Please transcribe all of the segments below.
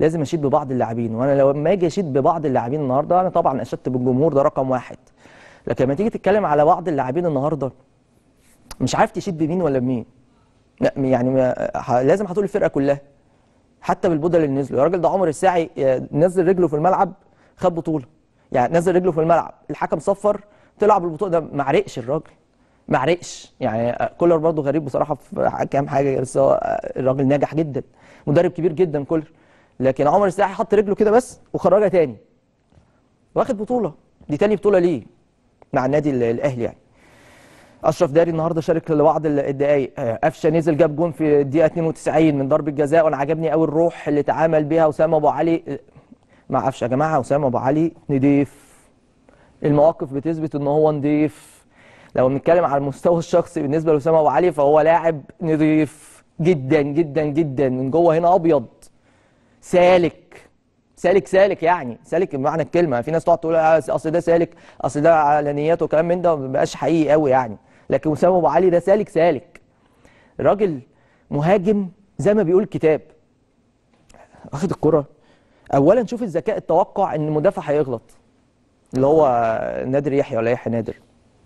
لازم اشيد ببعض اللاعبين وانا لو لما اجي اشيد ببعض اللاعبين النهارده انا طبعا اشدت بالجمهور ده رقم واحد لكن لما تيجي تتكلم على بعض اللاعبين النهارده مش عارف تشيد بمين ولا بمين لا يعني ما ه- لازم هتقول الفرقه كلها حتى بالبودل اللي نزلوا يا راجل ده عمر الساعي آه، نزل رجله في الملعب خد بطوله يعني نزل رجله في الملعب الحكم صفر طلع بالبطوله ده ما عرقش الراجل ما عرقش يعني آه، كولر برضه غريب بصراحه في كام حاجه بس هو آه، الراجل ناجح جدا مدرب كبير جدا كولر لكن عمر الساعي حط رجله كده بس وخرجها تاني واخد بطوله دي تاني بطوله ليه مع النادي ال- الاهلي يعني اشرف داري النهارده شارك لبعض ال- الدقائق آه، قفشه نزل جاب جون في الدقيقه 92 من ضربه جزاء وانا عجبني قوي الروح اللي تعامل بيها اسامه ابو علي آه، مع قفشه يا جماعه اسامه ابو علي نضيف المواقف بتثبت ان هو نضيف لو بنتكلم على المستوى الشخصي بالنسبه لاسامه ابو علي فهو لاعب نضيف جدا جدا جدا من جوه هنا ابيض سالك سالك سالك يعني سالك بمعنى الكلمه في ناس تقعد تقول آه، اصل ده سالك اصل ده على نياته وكلام من ده ما بيبقاش حقيقي قوي يعني لكن اسامه ابو علي ده سالك سالك راجل مهاجم زي ما بيقول الكتاب واخد الكره اولا شوف الذكاء التوقع ان المدافع هيغلط اللي هو نادر يحيى ولا يحيى نادر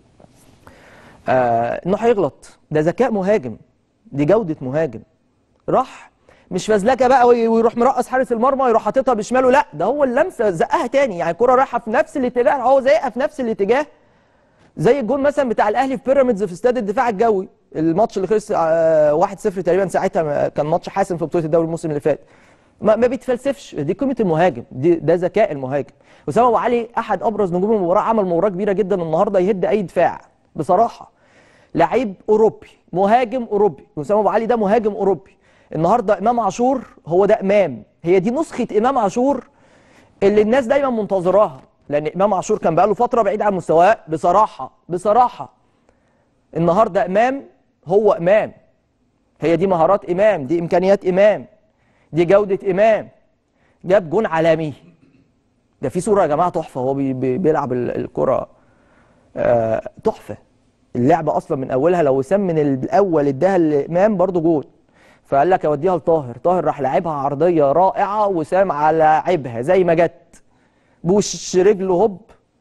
آه انه هيغلط ده ذكاء مهاجم دي جوده مهاجم راح مش فزلكه بقى وي- ويروح مرقص حارس المرمى ويروح حاططها بشماله لا ده هو اللمسه زقها تاني يعني الكره رايحه في نفس الاتجاه هو زيها في نفس الاتجاه زي الجون مثلا بتاع الاهلي في بيراميدز في استاد الدفاع الجوي الماتش اللي خلص آه، 1-0 تقريبا ساعتها كان ماتش حاسم في بطوله الدوري الموسم اللي فات ما, ما بيتفلسفش دي قيمه المهاجم دي ده ذكاء المهاجم اسامه ابو علي احد ابرز نجوم المباراه عمل مباراه كبيره جدا النهارده يهد اي دفاع بصراحه لعيب اوروبي مهاجم اوروبي اسامه ابو علي ده مهاجم اوروبي النهارده امام عاشور هو ده امام هي دي نسخه امام عاشور اللي الناس دايما منتظراها لان امام عاشور كان بقاله فتره بعيد عن مستواه بصراحه بصراحه النهارده امام هو امام هي دي مهارات امام دي امكانيات امام دي جوده امام جاب جون عالمي ده في صوره يا جماعه تحفه هو بي بي بيلعب ال- الكره آه، تحفه اللعبه اصلا من اولها لو وسام من الاول اداها لامام برضو جول فقال لك اوديها لطاهر طاهر راح لعبها عرضيه رائعه وسام على لعبها زي ما جت بوش رجله هوب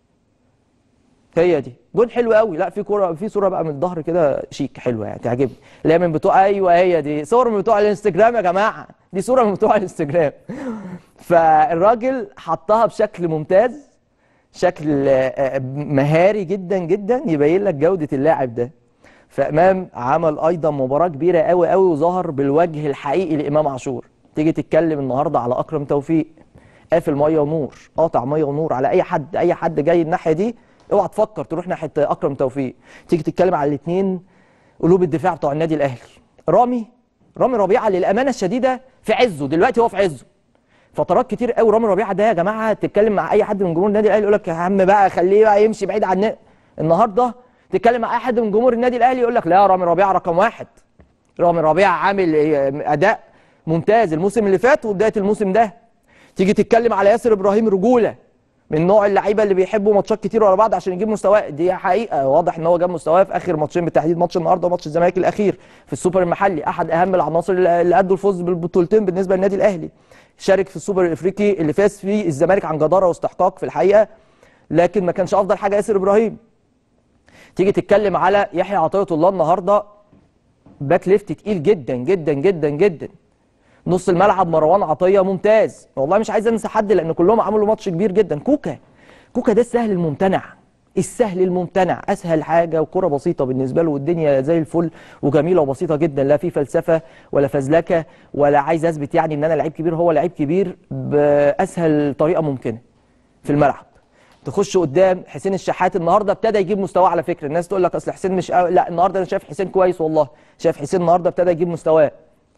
هي دي جون حلو قوي لا في كوره في صوره بقى من الظهر كده شيك حلوه يعني تعجبني اللي هي من بتوع ايوه هي دي صور من بتوع الانستجرام يا جماعه دي صوره من بتوع الانستجرام فالراجل حطها بشكل ممتاز شكل آه، مهاري جدا جدا يبين لك جوده اللاعب ده فامام عمل ايضا مباراه كبيره قوي قوي وظهر بالوجه الحقيقي لامام عاشور تيجي تتكلم النهارده على اكرم توفيق قافل ميه ونور قاطع ميه ونور على اي حد اي حد جاي الناحيه دي اوعى تفكر تروح ناحيه اكرم توفيق تيجي تتكلم على الاثنين قلوب الدفاع بتوع النادي الاهلي رامي رامي ربيعه للامانه الشديده في عزه دلوقتي هو في عزه فترات كتير قوي رامي ربيعه ده يا جماعه تتكلم مع اي حد من جمهور النادي الاهلي يقول لك يا عم بقى خليه بقى يمشي بعيد عننا النهارده تتكلم مع اي حد من جمهور النادي الاهلي يقول لك لا رامي ربيعه رقم واحد رامي ربيعه عامل آه، اداء ممتاز الموسم اللي فات وبدايه الموسم ده تيجي تتكلم على ياسر ابراهيم رجوله من نوع اللعيبه اللي بيحبوا ماتشات كتير ورا بعض عشان يجيب مستواه دي حقيقه واضح ان هو جاب مستواه في اخر ماتشين بالتحديد ماتش النهارده وماتش الزمالك الاخير في السوبر المحلي احد اهم العناصر اللي اللي ادوا الفوز بالبطولتين بالنسبه للنادي الاهلي شارك في السوبر الافريقي اللي فاز فيه الزمالك عن جداره واستحقاق في الحقيقه لكن ما كانش افضل حاجه ياسر ابراهيم تيجي تتكلم على يحيى عطيه الله النهارده باك ليفت تقيل جدا جدا جدا جدا نص الملعب مروان عطيه ممتاز والله مش عايز انسى حد لان كلهم عملوا ماتش كبير جدا كوكا كوكا ده السهل الممتنع السهل الممتنع اسهل حاجه وكره بسيطه بالنسبه له والدنيا زي الفل وجميله وبسيطه جدا لا في فلسفه ولا فزلكه ولا عايز اثبت يعني ان انا لعيب كبير هو لعيب كبير باسهل طريقه ممكنه في الملعب تخش قدام حسين الشحات النهارده ابتدى يجيب مستواه على فكره الناس تقول لك اصل حسين مش قوي. لا النهارده انا شايف حسين كويس والله شايف حسين النهارده ابتدى يجيب مستواه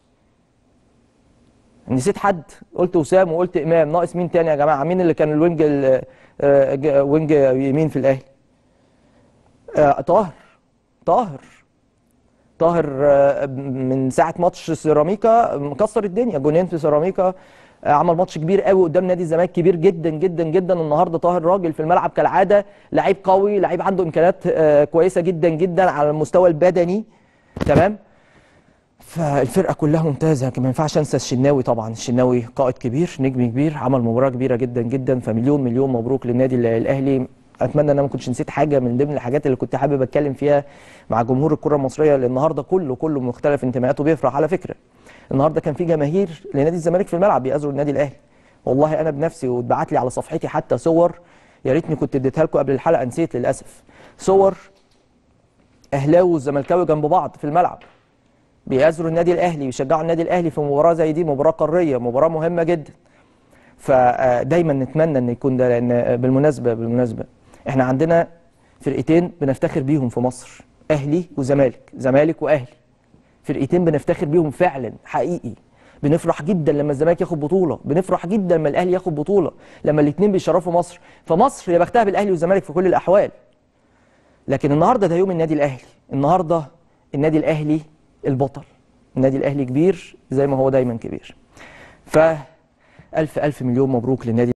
نسيت حد قلت وسام وقلت امام ناقص مين تاني يا جماعه مين اللي كان الوينج ال- آه، ج- وينج يمين في الاهلي آه، طاهر طاهر طاهر آه، من ساعه ماتش سيراميكا مكسر الدنيا جونين في سيراميكا آه، عمل ماتش كبير قوي قدام نادي الزمالك كبير جدا جدا جدا النهارده طاهر راجل في الملعب كالعاده لعيب قوي لعيب عنده امكانيات آه، كويسه جدا جدا على المستوى البدني تمام فالفرقه كلها ممتازه ما ينفعش انسى الشناوي طبعا الشناوي قائد كبير نجم كبير عمل مباراه كبيره جدا جدا فمليون مليون مبروك للنادي ال- الاهلي اتمنى ان انا ما كنتش نسيت حاجه من ضمن الحاجات اللي كنت حابب اتكلم فيها مع جمهور الكره المصريه اللي النهارده كله كله مختلف انتماءاته بيفرح على فكره النهارده كان في جماهير لنادي الزمالك في الملعب بيأزروا النادي الاهلي والله انا بنفسي واتبعت لي على صفحتي حتى صور يا ريتني كنت اديتها لكم قبل الحلقه نسيت للاسف صور اهلاوي وزملكاوي جنب بعض في الملعب بيأزروا النادي الاهلي ويشجعوا النادي الاهلي في مباراه زي دي مباراه قاريه مباراه مهمه جدا فدايما نتمنى ان يكون ده لان بالمناسبه بالمناسبه احنا عندنا فرقتين بنفتخر بيهم في مصر اهلي وزمالك زمالك واهلي فرقتين بنفتخر بيهم فعلا حقيقي بنفرح جدا لما الزمالك ياخد بطوله بنفرح جدا لما الاهلي ياخد بطوله لما الاثنين بيشرفوا مصر فمصر يا بختها بالاهلي والزمالك في كل الاحوال لكن النهارده ده يوم النادي الاهلي النهارده النادي الاهلي البطل النادي الاهلي كبير زي ما هو دايما كبير ف الف الف مليون مبروك للنادي